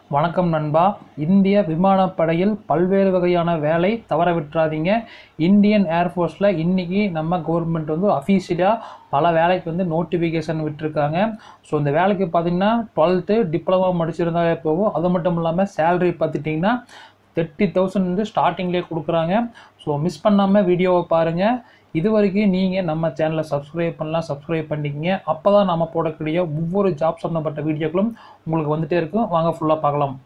வணக்கம் நண்பா இந்திய விமானப்படையில் பல்வேறு வகையான வேலை தவற விட்டுறாதீங்க இந்தியன் ஏர்ஃபோர்ஸில் இன்றைக்கி நம்ம கவர்மெண்ட் வந்து அஃபீஷியலாக பல வேலைக்கு வந்து நோட்டிஃபிகேஷன் விட்டுருக்காங்க ஸோ இந்த வேலைக்கு பார்த்தீங்கன்னா டுவெல்த்து டிப்ளமோ முடிச்சிருந்தாலே போகும் அது மட்டும் இல்லாமல் சேலரி பார்த்துட்டிங்கன்னா தேர்ட்டி தௌசண்ட் வந்து ஸ்டார்டிங்லேயே கொடுக்குறாங்க ஸோ மிஸ் பண்ணாமல் வீடியோவை பாருங்கள் இது வரைக்கும் நீங்கள் நம்ம சேனலை சப்ஸ்கிரைப் பண்ணலாம் சப்ஸ்கிரைப் பண்ணிக்கங்க அப்போ தான் நம்ம போடக்கூடிய ஒவ்வொரு ஜாப் சம்மந்தப்பட்ட வீடியோக்களும் உங்களுக்கு வந்துட்டே இருக்கும் வாங்க ஃபுல்லாக பார்க்கலாம்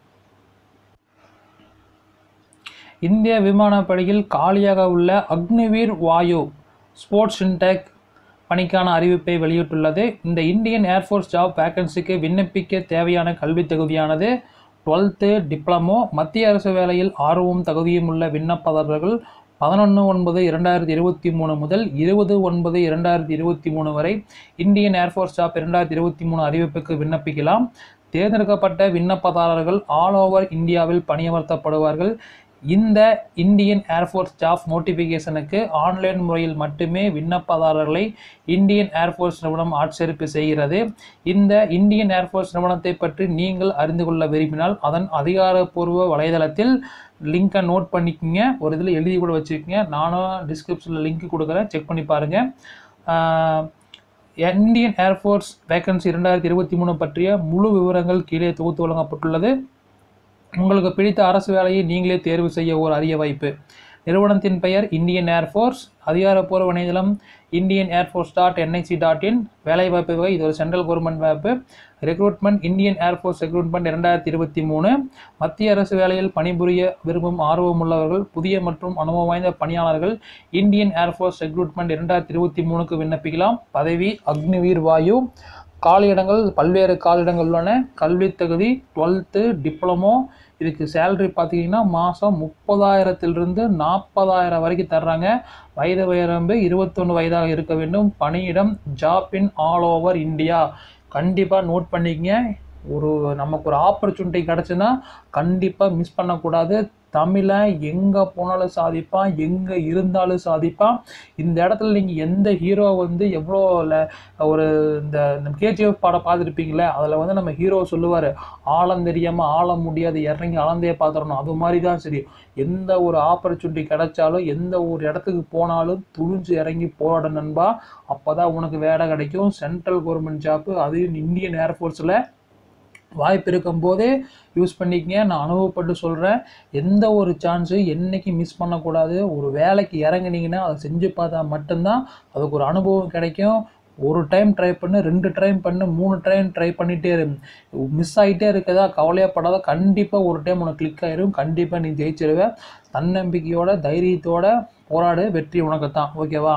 இந்திய விமானப்படையில் காலியாக உள்ள அக்னிவீர் வாயு ஸ்போர்ட்ஸ் இன்டெக் பணிக்கான அறிவிப்பை வெளியிட்டுள்ளது இந்த இந்தியன் ஏர்ஃபோர்ஸ் ஜாப் வேக்கன்சிக்கு விண்ணப்பிக்க தேவையான கல்வித் தகுதியானது டுவெல்த்து டிப்ளமோ மத்திய அரசு வேலையில் ஆர்வமும் தகுதியும் உள்ள விண்ணப்பதாரர்கள் பதினொன்று ஒன்பது இரண்டாயிரத்தி இருபத்தி மூணு முதல் இருபது ஒன்பது இரண்டாயிரத்தி இருபத்தி மூணு வரை இந்தியன் ஏர்ஃபோர்ஸ் ஜாப் இரண்டாயிரத்தி இருபத்தி மூணு அறிவிப்புக்கு விண்ணப்பிக்கலாம் தேர்ந்தெடுக்கப்பட்ட விண்ணப்பதாரர்கள் ஆல் ஓவர் இந்தியாவில் பணியமர்த்தப்படுவார்கள் இந்த இந்தியன் ஏர்ஃபோர்ஸ் ஜாப் நோட்டிஃபிகேஷனுக்கு ஆன்லைன் முறையில் மட்டுமே விண்ணப்பதாரர்களை இந்தியன் ஏர்ஃபோர்ஸ் நிறுவனம் ஆட்சேர்ப்பு செய்கிறது இந்த இந்தியன் ஏர்ஃபோர்ஸ் நிறுவனத்தை பற்றி நீங்கள் அறிந்து கொள்ள விரும்பினால் அதன் அதிகாரப்பூர்வ வலைதளத்தில் லிங்கை நோட் பண்ணிக்கோங்க ஒரு இதில் எழுதி கூட வச்சுக்கோங்க நானும் டிஸ்கிரிப்ஷனில் லிங்க் கொடுக்குறேன் செக் பண்ணி பாருங்கள் இந்தியன் ஏர்ஃபோர்ஸ் வேக்கன்சி இரண்டாயிரத்தி இருபத்தி மூணு பற்றிய முழு விவரங்கள் கீழே தொகுத்து வழங்கப்பட்டுள்ளது உங்களுக்கு பிடித்த அரசு வேலையை நீங்களே தேர்வு செய்ய ஒரு அரிய வாய்ப்பு நிறுவனத்தின் பெயர் இந்தியன் ஏர்ஃபோர்ஸ் அதிகாரப்பூர்வ இணையதளம் Indian air force dot NIC dot in வேலைவாய்ப்பு வகை இது ஒரு சென்ட்ரல் கவர்மெண்ட் வாய்ப்பு ரெக்ரூட்மெண்ட் இந்தியன் ஏர்ஃபோர்ஸ் ரெக்ரூட்மெண்ட் இரண்டாயிரத்தி இருபத்தி மூணு மத்திய அரசு வேலையில் பணிபுரிய விரும்பும் ஆர்வம் உள்ளவர்கள் புதிய மற்றும் அனுபவம் வாய்ந்த பணியாளர்கள் இந்தியன் ஏர்ஃபோர்ஸ் ரெக்ரூட்மெண்ட் இரண்டாயிரத்தி இருபத்தி மூணுக்கு விண்ணப்பிக்கலாம் பதவி அக்னிவீர் வாயு காலியிடங்கள் பல்வேறு காலியிடங்கள் உள்ளன கல்வித் தகுதி டுவெல்த்து டிப்ளமோ இதுக்கு சேலரி பார்த்தீங்கன்னா மாதம் முப்பதாயிரத்திலிருந்து நாற்பதாயிரம் வரைக்கும் தர்றாங்க வயது வரம்பு இருபத்தொன்று வயதாக இருக்க வேண்டும் பணியிடம் job in all over India கண்டிப்பாக நோட் பண்ணிக்கங்க ஒரு நமக்கு ஒரு ஆப்பர்ச்சுனிட்டி கிடச்சுன்னா கண்டிப்பாக மிஸ் பண்ணக்கூடாது தமிழன் எங்கே போனாலும் சாதிப்பான் எங்கே இருந்தாலும் சாதிப்பான் இந்த இடத்துல நீங்கள் எந்த ஹீரோ வந்து எவ்வளோ ஒரு இந்த கேஜிஎஃப் பாடம் பார்த்துருப்பீங்களே அதில் வந்து நம்ம ஹீரோ சொல்லுவார் ஆழம் தெரியாமல் ஆழ முடியாது இறங்கி அளந்தே பார்த்துடணும் அது மாதிரி தான் சரி எந்த ஒரு ஆப்பர்ச்சுனிட்டி கிடைச்சாலும் எந்த ஒரு இடத்துக்கு போனாலும் துணிஞ்சு இறங்கி போராட நண்பா அப்போ தான் உனக்கு வேலை கிடைக்கும் சென்ட்ரல் கவர்மெண்ட் ஜாப்பு அதுவும் இந்தியன் ஏர்ஃபோர்ஸில் வாய்ப்பு இருக்கும்போதே யூஸ் பண்ணிக்கங்க நான் அனுபவப்பட்டு சொல்கிறேன் எந்த ஒரு சான்ஸு என்றைக்கு மிஸ் பண்ணக்கூடாது ஒரு வேலைக்கு இறங்குனீங்கன்னா அதை செஞ்சு பார்த்தா மட்டும்தான் அதுக்கு ஒரு அனுபவம் கிடைக்கும் ஒரு டைம் ட்ரை பண்ணு ரெண்டு டைம் பண்ணு மூணு டைம் ட்ரை பண்ணிகிட்டே இரு மிஸ் ஆகிட்டே இருக்கதா கவலையப்படாத கண்டிப்பாக ஒரு டைம் உனக்கு கிளிக் ஆயிரும் கண்டிப்பாக நீ ஜெயிச்சிருவ தன்னம்பிக்கையோட தைரியத்தோட போராடு வெற்றி உனக்கு தான் ஓகேவா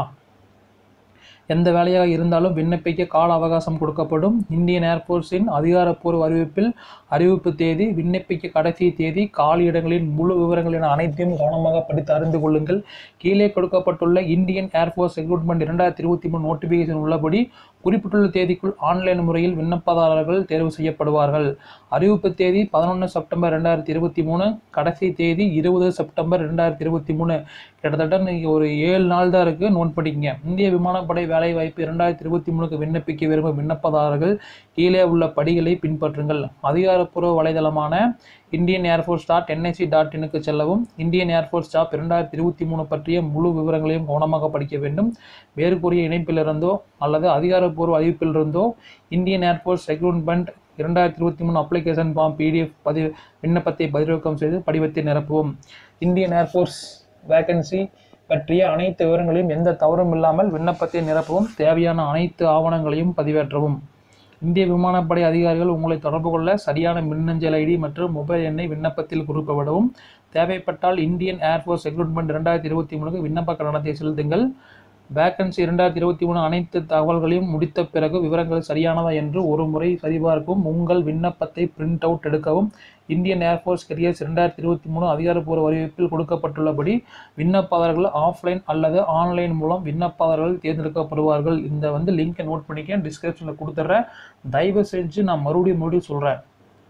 எந்த வேலையாக இருந்தாலும் விண்ணப்பிக்க கால அவகாசம் கொடுக்கப்படும் இந்தியன் ஏர்ஃபோர்ஸின் அதிகாரப்பூர்வ அறிவிப்பில் அறிவிப்பு தேதி விண்ணப்பிக்க கடைசி தேதி காலியிடங்களின் முழு விவரங்கள் என அனைத்தையும் கவனமாக படித்து அறிந்து கொள்ளுங்கள் கீழே கொடுக்கப்பட்டுள்ள இந்தியன் ஏர்ஃபோர்ஸ் ரெக்ரூட்மெண்ட் இரண்டாயிரத்தி இருபத்தி மூணு நோட்டிஃபிகேஷன் உள்ளபடி குறிப்பிட்டுள்ள தேதிக்குள் ஆன்லைன் முறையில் விண்ணப்பதாரர்கள் தேர்வு செய்யப்படுவார்கள் அறிவிப்பு தேதி பதினொன்று செப்டம்பர் ரெண்டாயிரத்தி இருபத்தி மூணு கடைசி தேதி இருபது செப்டம்பர் ரெண்டாயிரத்தி இருபத்தி மூணு கிட்டத்தட்ட நீங்கள் ஒரு ஏழு நாள் தான் இருக்குது நோட் பண்ணிக்கங்க இந்திய விமானப்படை வேலைவாய்ப்பு இரண்டாயிரத்தி இருபத்தி மூணுக்கு விண்ணப்பிக்க விரும்பும் விண்ணப்பதாரர்கள் கீழே உள்ள படிகளை பின்பற்றுங்கள் அதிகாரப்பூர்வ வலைதளமான Indian air force dot NIC dot இனுக்கு செல்லவும் இந்தியன் ஏர்ஃபோர்ஸ் ஜாப் இரண்டாயிரத்தி இருபத்தி மூணு பற்றிய முழு விவரங்களையும் கவனமாக படிக்க வேண்டும் வேறு கூறிய இணைப்பிலிருந்தோ அல்லது அதிகாரப்பூர்வ அறிவிப்பிலிருந்தோ இந்தியன் ஏர்ஃபோர்ஸ் ரெக்ரூட்மெண்ட் இரண்டாயிரத்தி இருபத்தி மூணு அப்ளிகேஷன் ஃபார்ம் பிடிஎஃப் பதிவு விண்ணப்பத்தை பதிவிறக்கம் செய்து படிவத்தை நிரப்பவும் இந்தியன் ஏர்ஃபோர்ஸ் வேக்கன்சி பற்றிய அனைத்து விவரங்களையும் எந்த தவறும் இல்லாமல் விண்ணப்பத்தை நிரப்பவும் தேவையான அனைத்து ஆவணங்களையும் பதிவேற்றவும் இந்திய விமானப்படை அதிகாரிகள் உங்களை தொடர்பு கொள்ள சரியான மின்னஞ்சல் ஐடி மற்றும் மொபைல் எண்ணை விண்ணப்பத்தில் குறிப்பிடவும் தேவைப்பட்டால் இந்தியன் ஏர்ஃபோர்ஸ் ரெக்ரூட்மெண்ட் இரண்டாயிரத்தி இருபத்தி மூணுக்கு விண்ணப்ப கட்டணத்தை செலுத்துங்கள் வேக்கன்சி இரண்டாயிரத்தி இருபத்தி மூணு அனைத்து தகவல்களையும் முடித்த பிறகு விவரங்கள் சரியானதா என்று ஒரு முறை சரிபார்க்கவும் உங்கள் விண்ணப்பத்தை பிரிண்ட் அவுட் எடுக்கவும் இந்தியன் ஏர்ஃபோர்ஸ் கெரியர்ஸ் இரண்டாயிரத்தி இருபத்தி மூணு அதிகாரப்பூர்வ அறிவிப்பில் கொடுக்கப்பட்டுள்ளபடி விண்ணப்பதாரர்கள் ஆஃப்லைன் அல்லது ஆன்லைன் மூலம் விண்ணப்பதாரர்கள் தேர்ந்தெடுக்கப்படுவார்கள் இந்த வந்து லிங்கை நோட் பண்ணிக்க டிஸ்கிரிப்ஷனில் கொடுத்துட்றேன் தயவு செஞ்சு நான் மறுபடியும் மறுபடியும் சொல்கிறேன்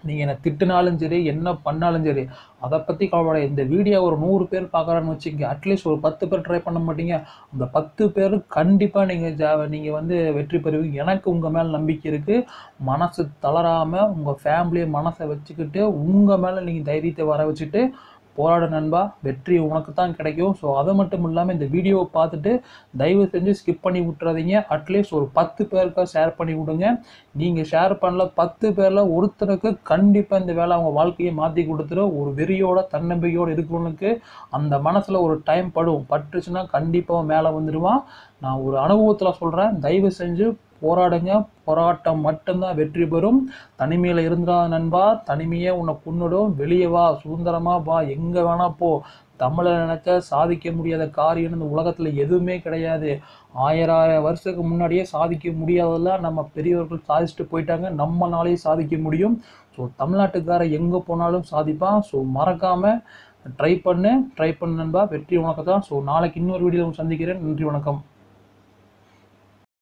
நீங்கள் என்னை திட்டினாலும் சரி என்ன பண்ணாலும் சரி அதை பற்றி கவலை இந்த வீடியோ ஒரு நூறு பேர் பார்க்குறான்னு வச்சுக்கோங்க அட்லீஸ்ட் ஒரு பத்து பேர் ட்ரை பண்ண மாட்டீங்க அந்த பத்து பேர் கண்டிப்பாக நீங்கள் ஜா நீங்கள் வந்து வெற்றி பெறுவீங்க எனக்கு உங்கள் மேலே நம்பிக்கை இருக்குது மனசு தளராமல் உங்கள் ஃபேமிலியை மனசை வச்சுக்கிட்டு உங்கள் மேலே நீங்கள் தைரியத்தை வர வச்சுட்டு போராட நண்பா வெற்றி உனக்கு தான் கிடைக்கும் ஸோ அது மட்டும் இல்லாமல் இந்த வீடியோவை பார்த்துட்டு தயவு செஞ்சு ஸ்கிப் பண்ணி விட்டுறாதீங்க அட்லீஸ்ட் ஒரு பத்து பேருக்கா ஷேர் பண்ணி விடுங்க நீங்கள் ஷேர் பண்ணல பத்து பேரில் ஒருத்தருக்கு கண்டிப்பாக இந்த வேலை அவங்க வாழ்க்கையை மாற்றி கொடுத்துரும் ஒரு வெறியோட தன்னம்பிக்கையோடு இருக்கிறவனுக்கு அந்த மனசில் ஒரு டைம் படும் பட்டுச்சுன்னா கண்டிப்பாக மேலே வந்துடுவான் நான் ஒரு அனுபவத்தில் சொல்கிறேன் தயவு செஞ்சு போராடுங்க போராட்டம் மட்டும்தான் வெற்றி பெறும் தனிமையில் இருந்தா நண்பா தனிமையே உன்னை கொன்னுடும் வெளியே வா சுதந்திரமா வா எங்கே வேணா போ தமிழை நினைச்சா சாதிக்க முடியாத காரியம் இந்த உலகத்தில் எதுவுமே கிடையாது ஆயிரம் ஆயிரம் வருஷத்துக்கு முன்னாடியே சாதிக்க முடியாததெல்லாம் நம்ம பெரியவர்கள் சாதிச்சுட்டு போயிட்டாங்க நம்மளாலேயே சாதிக்க முடியும் ஸோ தமிழ்நாட்டுக்கார எங்கே போனாலும் சாதிப்பான் ஸோ மறக்காமல் ட்ரை பண்ணு ட்ரை பண்ணு நண்பா வெற்றி உனக்கு தான் ஸோ நாளைக்கு இன்னொரு வீடியோவில் சந்திக்கிறேன் நன்றி வணக்கம்